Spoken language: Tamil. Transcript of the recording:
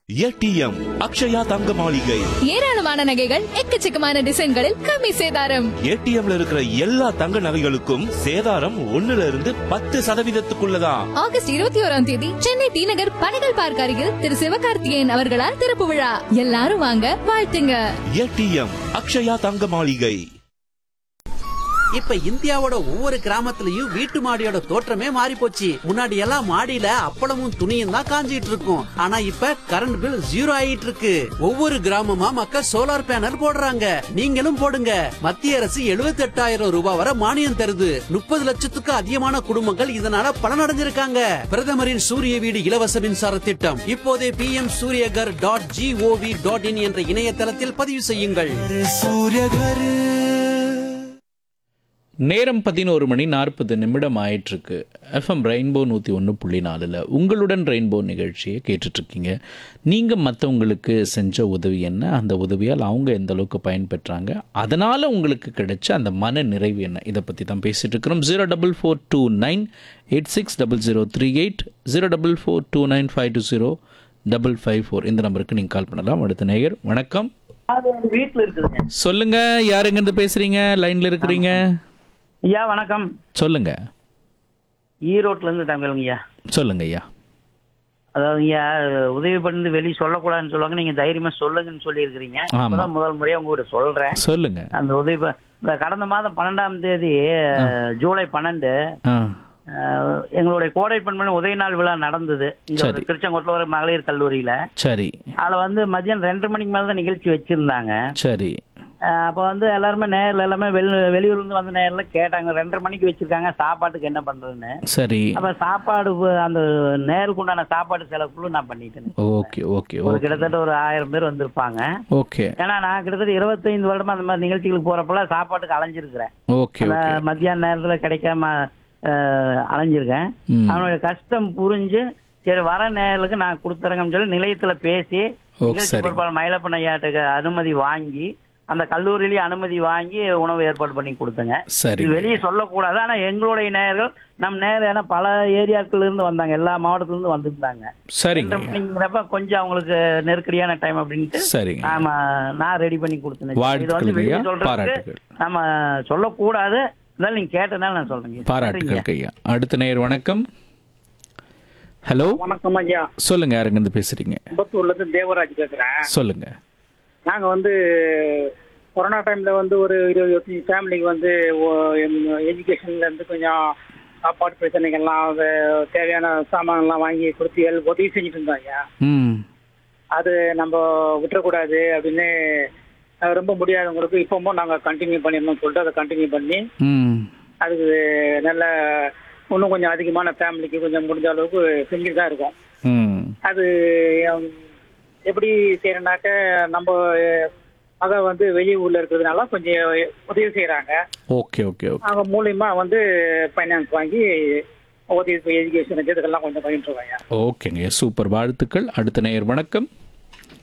ஏடிஎம் அக்ஷயா தங்க மாளிகை ஏராளமான நகைகள் எக்கச்சக்கமான டிசைன்களில் கம்மி சேதாரம் ஏடிஎம்ல இருக்கிற எல்லா தங்க நகைகளுக்கும் சேதாரம் ஒண்ணுல இருந்து பத்து சதவீதத்துக்குள்ளதான் ஆகஸ்ட் இருபத்தி ஓராம் தேதி சென்னை டி நகர் பனைகள் பார்க் அருகில் திரு சிவகார்த்திகேயன் அவர்களால் திறப்பு விழா எல்லாரும் வாங்க வாழ்த்துங்க ஏடிஎம் அக்ஷயா தங்க மாளிகை இப்ப இந்தியாவோட ஒவ்வொரு கிராமத்துலயும் வீட்டு மாடியோட தோற்றமே மாறி போச்சு முன்னாடி எல்லாம் மாடியில அப்பளமும் துணியும் தான் காஞ்சிட்டு இருக்கும் ஆனா இப்ப கரண்ட் பில் ஜீரோ ஆயிட்டு இருக்கு ஒவ்வொரு கிராமமா மக்கள் சோலார் பேனல் போடுறாங்க நீங்களும் போடுங்க மத்திய அரசு 78000 ரூபாய் வரை மானியம் தருது முப்பது லட்சத்துக்கு அதிகமான குடும்பங்கள் இதனால பலனடைஞ்சிருக்காங்க பிரதமரின் சூரிய வீடு இலவச மின்சார திட்டம் இப்போதே P M Suryaghar dot G O V dot in என்ற இணையதளத்தில் பதிவு செய்யுங்கள் நேரம் பதினோரு மணி நாற்பது நிமிடம் ஆயிட்டிருக்கு எஃப்எம் ரெயின்போ நூற்றி ஒன்று புள்ளி நாலில் உங்களுடன் ரெயின்போ நிகழ்ச்சியை கேட்டுட்ருக்கீங்க நீங்கள் மற்றவங்களுக்கு செஞ்ச உதவி என்ன அந்த உதவியால் அவங்க எந்த அளவுக்கு பயன்பெற்றாங்க அதனால் உங்களுக்கு கிடைச்ச அந்த மன நிறைவு என்ன இதை பற்றி தான் பேசிகிட்டு இருக்கிறோம் zero double four two nine eight six double zero three eight zero double four two nine five two zero double five four இந்த நம்பருக்கு நீங்கள் கால் பண்ணலாம் அடுத்த நேயர் வணக்கம் வீட்டுல இருக்குதுங்க சொல்லுங்கள் யாருங்கேருந்து பேசுகிறீங்க லைனில் இருக்கிறீங்க ஐயா வணக்கம் சொல்லுங்க ஈரோட்ல இருந்து தங்கலுங்க ஐயா சொல்லுங்க ஐயா அதாவது ஐயா உதவி பண்ணி வெளியே சொல்லக்கூடாதுன்னு சொல்லுவாங்க நீங்க தைரியமா சொல்லுங்கன்னு சொல்லி இருக்கிறீங்க ஆமா. முதல் முறையா உங்ககிட்ட சொல்றேன் சொல்லுங்க அந்த உதவி ப- இந்த கடந்த மாதம் பன்னெண்டாம் தேதி ஜூலை பன்னெண்டு ஆ அஹ், எங்களுடைய கோடை பெண்மணி உதவி நாள் விழா நடந்தது இங்க ஒரு சரி. திருச்செங்கோட்டில் ஒரு மகளிர் கல்லூரியில சரி அதுல வந்து மதியம் ரெண்டு மணிக்கு மேல தான் நிகழ்ச்சி வச்சிருந்தாங்க சரி அஹ், அப்ப வந்து எல்லாருமே நேர்ல எல்லாமே வெளி வெளியூர்ல இருந்து வந்த நேர்ல கேட்டாங்க ரெண்டரை மணிக்கு வச்சிருக்காங்க சாப்பாட்டுக்கு என்ன பண்றதுன்னு சரி அப்ப சாப்பாடு வ- அந்த நேருக்கு உண்டான சாப்பாடு செலவு ஃபுல்லும் நான் பண்ணிட்டேன் ஓகே ஓகே ஒரு ஓகே கிட்டத்தட்ட ஒரு ஆயிரம் பேர் வந்திருப்பாங்க ஓகே ஏன்னா நான் கிட்டத்தட்ட இருபத்தைந்து வருடமா அந்த மாதிரி நிகழ்ச்சிகளுக்கு போறப்பல சாப்பாட்டுக்கு அலைஞ்சிருக்கிறேன் ஓகே அந்த ஓகே மத்தியான நேரத்துல கிடைக்காம அஹ், அலைஞ்சிருக்கேன் ம். அவனுடைய கஷ்டம் புரிஞ்சு சரி வர நேரத்துக்கு நான் கொடுத்துறேங்கன்னு சொல்லி நிலையத்துல பேசி ஓ, நிகழ்ச்சி சரி. பொறுப்பாளர் மயிலப்பன் ஐயாட்டுக்கு அனுமதி வாங்கி அந்த கல்லூரியிலேயே அனுமதி வாங்கி உணவு ஏற்பாடு பண்ணி கொடுத்தேங்க சரி இது வெளியே சொல்லக்கூடாது ஆனா எங்களுடைய நேயர்கள் நம் நேர் ஏன்னா பல ஏரியாக்கள்ல இருந்து வந்தாங்க எல்லா மாவட்டத்துல இருந்து வந்திருந்தாங்க சரிங்க ரெண்டரை மணிங்கிறப்ப கொஞ்சம் அவங்களுக்கு நெருக்கடியான டைம் அப்படின்ட்டு சரிங்க நாம நான் ரெடி பண்ணி கொடுத்தேன் இது வந்து வாழ்த்துக்கள் வெளியே ஐயா சொல்றதுக்கு பாராட்டுகள் நம்ம சொல்லக்கூடாது இருந்தாலும் நீங்க கேட்டனால நான் சொல்றேங்க பாராட்டுகள் ஐயா அடுத்த நேயர் வணக்கம் ஹலோ வணக்கம் ஐயா சொல்லுங்க யாருங்கேருந்து பேசுறீங்க அம்பத்தூர்ல இருந்து தேவராஜ் பேசுறேன் சொல்லுங்க நாங்க வந்து கொரோனா டைம்ல வந்து ஒரு இருபது இருபத்தஞ்சு ஃபேமிலிக்கு வந்து எஜுகேஷன்ல இருந்து கொஞ்சம் சாப்பாடு பிரச்சனைகள்லாம் வே- தேவையான சாமான்லாம் வாங்கி கொடுத்து எல் உதவி செஞ்சுட்டு இருந்தோம் ஐயா ம் அது நம்ம விட்டுறக்கூடாது அப்படின்னு அஹ், ரொம்ப முடியாதவங்களுக்கு இப்பவும் நாங்கள் கண்டினியூ பண்ணிடணும்னு சொல்லிட்டு அதை கண்டினியூ பண்ணி ம் அதுக்கு நல்ல இன்னும் கொஞ்சம் அதிகமான ஃபேமிலிக்கு கொஞ்சம் முடிஞ்ச அளவுக்கு செஞ்சுட்டு தான் இருக்கோம் ம் அது ஹம், எப்படி செய்யறனாக்க நம்ம மக வந்து வெளியூர்ல இருக்கிறதுனால கொஞ்சம் உதவி செய்யறாங்க ஓகே ஓகே ஓகே அவங்க மூலியமா வந்து ஃபைனான்ஸ் வாங்கி உதவி எஜுகேஷனுக்கு இதுக்கெல்லாம் கொஞ்சம் பண்ணிட்டு இருக்காங்க ஓகேங்க சூப்பர் வாழ்த்துக்கள் அடுத்த நேயர் வணக்கம்